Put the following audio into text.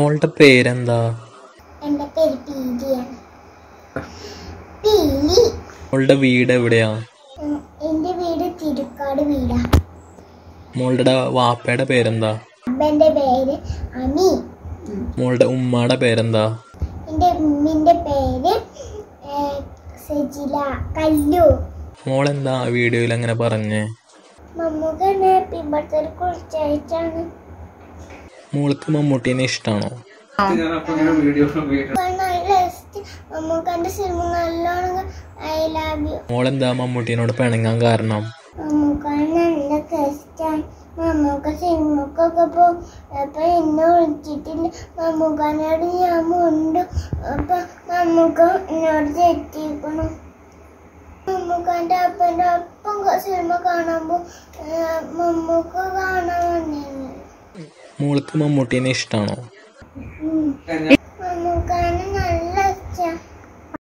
മോളുടെ പേരെന്താ എൻ്റെ പേര് പീലിയാണ് പീലി മോളുടെ വീട് എവിടെയാ ഉം, എൻ്റെ വീട് തിരുക്കാട് വീടാ മോളുടെ വാപ്പയുടെ പേരെന്താ അമ്മൻ്റെ പേര് അനി മോളുടെ ഉമ്മയുടെ പേരെന്താ എൻ്റെ ഉമ്മിൻ്റെ പേര് ഏ, സെജില കല്ലു മോളെന്താ വീഡിയോയിൽ അങ്ങനെ പറഞ്ഞേ മമ്മൂക്ക് എന്നെ ഹാപ്പി ബർത്ത്ഡേ കുറിച്ചയച്ചാണ് മോൾക്ക് മമ്മൂട്ടീനെ ഇഷ്ടമാണോ നല്ല ഇഷ്ടം മമ്മൂക്ക് എൻ്റെ സിനിമ നല്ലോണം ഐ ലവ് യു മോളെന്താ മമ്മൂട്ടീനോട് പിണങ്ങാൻ കാരണം മമ്മൂക്കാണ് നല്ല ഇഷ്ടമാണ് മമ്മൂക്ക സിനിമക്കൊക്കെ പോകും അപ്പൊ എന്നെ വിളിച്ചിട്ടില്ല മമ്മൂക്കാനോട് ഞാൻ മുണ്ടു അപ്പൊ മമ്മൂക്ക എന്നോട് തെറ്റിക്കണം മമ്മൂക്കാന്റെ അപ്പൻ്റെ ഒപ്പം സിനിമ കാണുമ്പോ മമ്മൂക്ക കാണാൻ വന്നിരുന്നു മോൾക്ക് മമ്മൂട്ടീനെ ഇഷ്ടമാണോ ഉം.